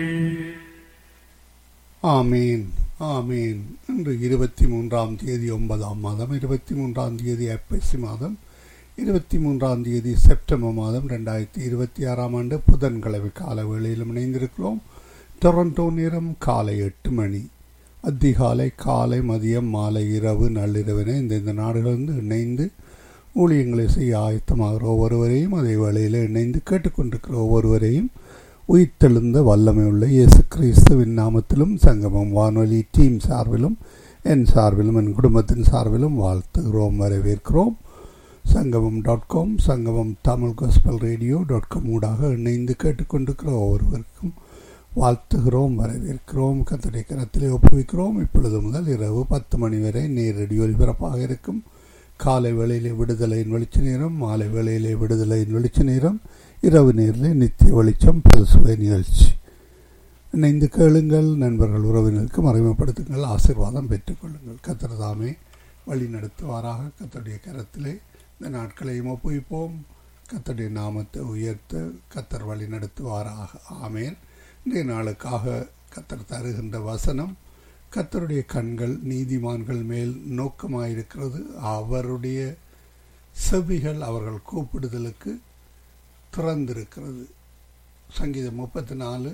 ஆமீன் ஆமீன் இன்று இருபத்தி மூன்றாம் தேதி ஒன்பதாம் மாதம் இருபத்தி மூன்றாம் தேதி ஐப்பசி மாதம் இருபத்தி மூன்றாம் தேதி செப்டம்பர் மாதம் ரெண்டாயிரத்தி இருபத்தி ஆறாம் ஆண்டு புதன்கிழமை கால வேளையில் இணைந்திருக்கிறோம் டொரண்டோ நேரம் காலை எட்டு மணி அதிகாலை காலை மதியம் மாலை இரவு நள்ளிரவின இந்த இந்த நாடுகளிலிருந்து இணைந்து ஊழியங்களை செய்ய ஆயத்தமாகிற ஒவ்வொருவரையும் அதே வேளையில் இணைந்து கேட்டுக்கொண்டிருக்கிற ஒவ்வொருவரையும் உயிர்த்தெழுந்த வல்லமை உள்ள இயேசு கிறிஸ்துவின் நாமத்திலும் சங்கமம் வானொலி டீம் சார்பிலும் என் சார்பிலும் என் குடும்பத்தின் சார்பிலும் வாழ்த்துகிறோம் வரவேற்கிறோம் சங்கமம் dot com Sangamam Tamil gospel radio dot com ஊடாக இணைந்து கேட்டுக்கொண்டிருக்கிற ஒவ்வொருவருக்கும் வாழ்த்துகிறோம் வரவேற்கிறோம் கத்தடை கரத்திலே ஒப்புவிக்கிறோம் இப்பொழுது முதல் இரவு பத்து மணி வரை நேரடி ஒலிபரப்பாக இருக்கும் காலை வேளையிலே விடுதலையின் வெளிச்ச நேரம் மாலை வேளையிலே விடுதலையின் வெளிச்ச நேரம் இரவு நேரிலே நித்திய வெளிச்சம் பல்சுவை நிகழ்ச்சி இணைந்து கேளுங்கள் நண்பர்கள் உறவினருக்கு மறைமுகப்படுத்துங்கள் ஆசிர்வாதம் பெற்றுக்கொள்ளுங்கள் கத்தர் தாமே வழி நடத்துவாராக கத்தருடைய கரத்திலே இந்த நாட்களையும் ஒப்புவிப்போம் கத்தருடைய நாமத்தை உயர்த்த கத்தர் வழி நடத்துவாராக ஆமேன் இன்றைய நாளுக்காக கத்தர் தருகின்ற வசனம் கத்தருடைய கண்கள் நீதிமான்கள் மேல் நோக்கமாயிருக்கிறது அவருடைய செவிகள் அவர்கள் கூப்பிடுதலுக்கு திறந்திருக்கிறது சங்கீதம் முப்பத்தி நாலு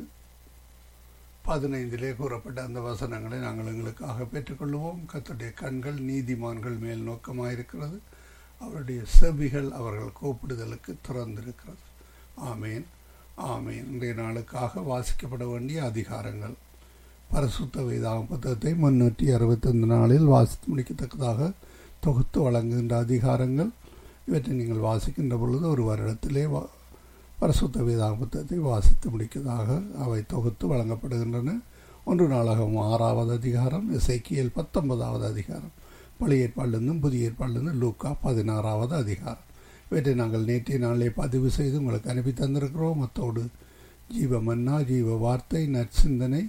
பதினைந்திலே கூறப்பட்ட அந்த வசனங்களை நாங்கள் எங்களுக்காக பெற்றுக்கொள்வோம் கத்தருடைய கண்கள் நீதிமான்கள் மேல் நோக்கமாயிருக்கிறது அவருடைய செவிகள் அவர்கள் கூப்பிடுதலுக்கு திறந்திருக்கிறது ஆமேன் ஆமேன் இன்றைய நாளுக்காக வாசிக்கப்பட வேண்டிய அதிகாரங்கள் பரிசுத்த வேதாக புத்தகத்தை முன்னூற்றி அறுபத்தைந்து நாளில் வாசித்து முடிக்கத்தக்கதாக தொகுத்து வழங்குகின்ற அதிகாரங்கள் இவற்றை நீங்கள் வாசிக்கின்ற பொழுது ஒரு வருடத்திலே பரிசுத்த வேதாக புத்தகத்தை வாசித்து முடிக்கதாக அவை தொகுத்து வழங்கப்படுகின்றன ஒன்று நாளாகவும் ஆறாவது அதிகாரம் இசைக்கியல் பத்தொன்பதாவது அதிகாரம் பழைய ஏற்பாடிலிருந்தும் புதிய ஏற்பாடிலிருந்து லூக்கா பதினாறாவது அதிகாரம் இவற்றை நாங்கள் நேற்றைய நாளிலே பதிவு செய்து உங்களுக்கு அனுப்பி தந்திருக்கிறோம் அத்தோடு ஜீவ மன்னா ஜீவ வார்த்தை நற்சிந்தனை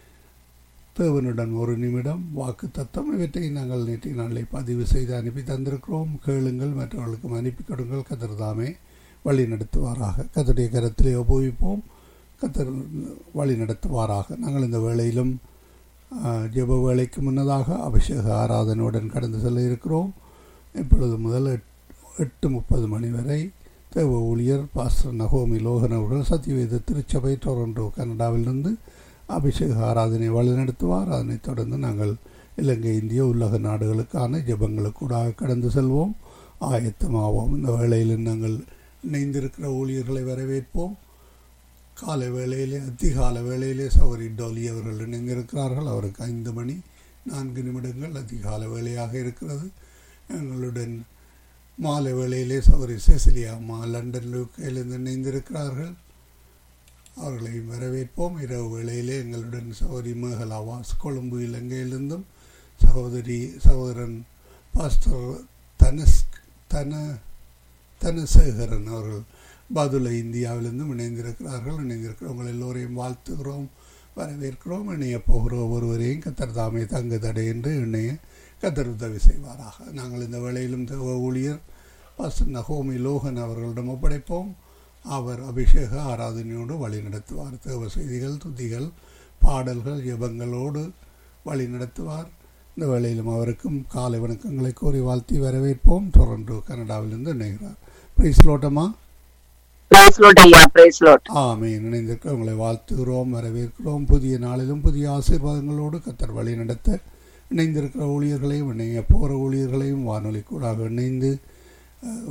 தேவனுடன் ஒரு நிமிடம் வாக்கு தத்தம் இவற்றை நாங்கள் நேற்றைய நாளிலே பதிவு செய்து அனுப்பி தந்திருக்கிறோம் கேளுங்கள் மற்றவர்களுக்கும் அனுப்பி கொடுங்கள் கதிர்தாமே வழி நடத்துவாராக கத்தருடைய கரத்திலே உபயோகிப்போம் கத்தர் வழி நடத்துவாராக நாங்கள் இந்த வேளையிலும் ஜெப வேலைக்கு முன்னதாக அபிஷேக ஆராதனையுடன் கடந்து செல்ல இருக்கிறோம் இப்பொழுது முதல் எட்டு முப்பது மணி வரை தேவ ஊழியர் பாஸ்டர் நகோமி லோகன் அவர்கள் சத்தியவேத திருச்சபை டொரண்டோ கனடாவிலிருந்து அபிஷேக ஆராதனை வழிநடத்துவார் அதனைத் தொடர்ந்து நாங்கள் இலங்கை இந்திய உலக நாடுகளுக்கான ஜபங்களுக்கூடாக கடந்து செல்வோம் ஆயத்தமாவோம் இந்த வேளையில் நாங்கள் இணைந்திருக்கிற ஊழியர்களை வரவேற்போம் காலை வேளையிலே அதிகால வேளையிலே சௌரி டோலி அவர்கள் இணைந்திருக்கிறார்கள் அவருக்கு ஐந்து மணி நான்கு நிமிடங்கள் அதிகால வேலையாக இருக்கிறது எங்களுடன் மாலை வேளையிலே சௌரி செசிலியா அம்மா லண்டன் லுக்கையிலிருந்து இணைந்திருக்கிறார்கள் அவர்களையும் வரவேற்போம் இரவு வேளையிலே எங்களுடன் சகோதரி மேகலாவாஸ் கொழும்பு இலங்கையிலிருந்தும் சகோதரி சகோதரன் பாஸ்டர் தனஸ் தன தனசேகரன் அவர்கள் பதுளை இந்தியாவிலிருந்தும் இணைந்திருக்கிறார்கள் இணைந்திருக்கிறவங்க எல்லோரையும் வாழ்த்துகிறோம் வரவேற்கிறோம் இணைய போகிற ஒருவரையும் கத்தர் தாமே தங்கு தடை என்று இணைய கத்தர் உதவி செய்வாராக நாங்கள் இந்த வேளையிலும் தேவ ஊழியர் பாஸ்டர் நகோமி லோகன் அவர்களிடம் ஒப்படைப்போம் அவர் அபிஷேக ஆராதனையோடு வழி நடத்துவார் தேவ செய்திகள் துதிகள் பாடல்கள் ஜபங்களோடு வழி நடத்துவார் இந்த வேளையிலும் அவருக்கும் காலை வணக்கங்களை கூறி வாழ்த்தி வரவேற்போம் டொரண்டோ கனடாவிலிருந்து இணைகிறார் பிரைஸ் லோட்டமா ஆமே இணைந்திருக்க உங்களை வாழ்த்துகிறோம் வரவேற்கிறோம் புதிய நாளிலும் புதிய ஆசீர்வாதங்களோடு கத்தர் வழி நடத்த இணைந்திருக்கிற ஊழியர்களையும் இணைய போகிற ஊழியர்களையும் வானொலி கூடாக இணைந்து